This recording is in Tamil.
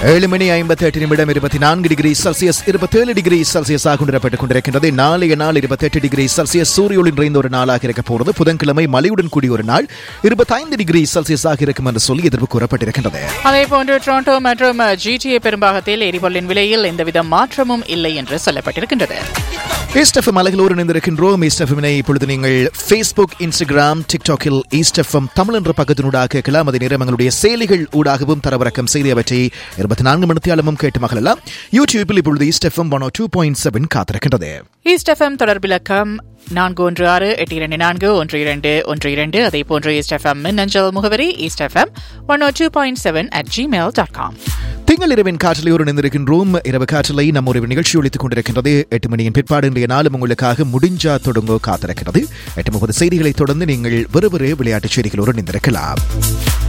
ஏழு மணி ஐம்பத்தி எட்டு நிமிடம் இருபத்தி நான்கு டிகிரி செல்சியஸ் இருபத்தேழு டிகிரி செல்சியஸ் ஆக கொண்டிருப்பட்டுக் கொண்டிருக்கின்றது நாளைய நாள் இருபத்தெட்டு டிகிரி செல்சியஸ் சூரிய நிறைந்த ஒரு நாளாக இருக்க போகிறது புதன்கிழமை மழையுடன் கூடிய ஒரு நாள் இருபத்தைந்து டிகிரி செல்சியஸ் ஆக இருக்கும் என்று சொல்லி எதிர்ப்பு கூறப்பட்டிருக்கின்றது அதே போன்று டொரண்டோ மற்றும் ஜிடிஏ பெரும்பாகத்தில் எரிபொருளின் விலையில் எந்தவித மாற்றமும் இல்லை என்று சொல்லப்பட்டிருக்கின்றது ஈஸ்டெஃபம் அலகிலோடு இணைந்திருக்கின்றோம் ஈஸ்டெஃபமினை இப்பொழுது நீங்கள் ஃபேஸ்புக் இன்ஸ்டாகிராம் டிக்டாக்கில் ஈஸ்டெஃபம் தமிழ் என்ற பக்கத்தினூடாக கேட்கலாம் அதே நேரம் எங்களுடைய செயலிகள் ஊடாகவும் தரவிறக்கம் செய்து அவற்றை இருபத்தி நான்கு மணித்தியாலமும் கேட்டு மகளெல்லாம் யூடியூப்பில் இப்பொழுது East FM one two point seven காத்திருக்கின்றது ஈஸ்ட் எஃப்எம் தொடர்பிலக்கம் நான்கு ஒன்று ஆறு எட்டு இரண்டு நான்கு ஒன்று இரண்டு ஒன்று இரண்டு அதே போன்று ஈஸ்ட் எஃப்எம் மின்னஞ்சல் முகவரி East FM one O two point seven at Gmail dot com திங்கள் இரவின் காற்றிலே ஒரு நின்றிருக்கின்றோம் இரவு காற்றிலை நம்ம ஒரு நிகழ்ச்சி ஒழித்துக் கொண்டிருக்கின்றது எட்டு மணியின் பிற்பாடு இன்றைய நாளும் உங்களுக்காக முடிஞ்சா தொடங்கோ காத்திருக்கிறது எட்டு முப்பது செய்திகளை தொடர்ந்து நீங்கள் வெறுவெறு விளையாட்டுச் செய்திகளோடு நின்றிருக்கலாம்